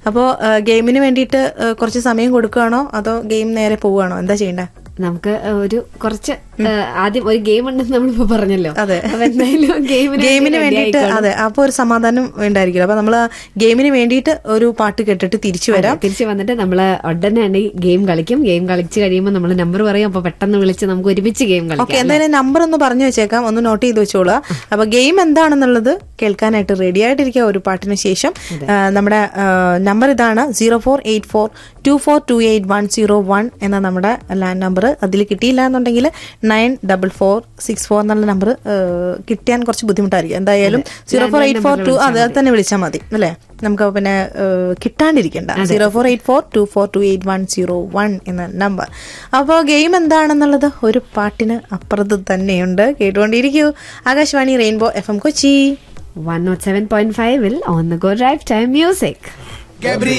അപ്പോൾ ഗെയിമിന് വേണ്ടിയിട്ട് ആ, കുറച്ച് സമയം കൊടുക്കുകയാണോ അതോ ഗെയിം നേരെ പോവുകയാണോ എന്താ ചെയ്യണ്ടേ നമുക്ക് ഒരു കുറച്ച് ഏഹ്, ആദ്യം ഒരു ഗെയിം ഉണ്ടെന്ന് നമ്മളിപ്പോ പറഞ്ഞല്ലോ അതെ. അപ്പൊ എന്തായാലും ഗെയിമിന് ഗെയിമിന് വേണ്ടിയിട്ട് അതെ അപ്പോൾ ഒരു സമാധാനം ഉണ്ടായിരിക്കില്ല അപ്പൊ നമ്മൾ ഗെയിമിന് വേണ്ടിയിട്ട് ഒരു പാട്ട് കേട്ടിട്ട് തിരിച്ചു വരാം തിരിച്ചു വന്നിട്ട് നമ്മള് ഉടനെ തന്നെ ഗെയിം കളിക്കും ഗെയിം കളിച്ച് കഴിയുമ്പോൾ നമ്മൾ നമ്പർ പറയും അപ്പൊ പെട്ടെന്ന് വിളിച്ച് നമുക്ക് ഒരുമിച്ച് ഗെയിം ഓക്കെ കളിക്കാം എന്തായാലും നമ്പർ ഒന്ന് പറഞ്ഞു വെച്ചേക്കാം ഒന്ന് നോട്ട് ചെയ്ത് വെച്ചോളുക അപ്പൊ ഗെയിം എന്താണെന്നുള്ളത് കേൾക്കാനായിട്ട് റെഡി ആയിട്ടിരിക്കുക ഒരു പാട്ടിന് ശേഷം ആ, നമ്മുടെ നമ്പർ ഇതാണ് zero four eight four two four two eight one zero one എന്ന നമ്മുടെ ലാൻഡ് നമ്പർ അതിൽ കിട്ടിയില്ല എന്നുണ്ടെങ്കിൽ nine double four six four എന്നുള്ള നമ്പർ കിട്ടാൻ കുറച്ച് ബുദ്ധിമുട്ടായിരിക്കും എന്തായാലും zero four eight four two അത് അത് തന്നെ വിളിച്ചാൽ മതി അല്ലേ നമുക്ക് പിന്നെ ഏഹ്, കിട്ടാണ്ടിരിക്കണ്ട zero four eight four two four two eight one zero one എന്ന നമ്പർ അപ്പോൾ ഗെയിം എന്താണെന്നുള്ളത് ഒരു പാട്ടിന് അപ്പുറത്ത് തന്നെയുണ്ട് കേട്ടുകൊണ്ടിരിക്കൂ Akashvani rainbow F M Kochi one nought seven point ഫൈവിൽ on the go drive time music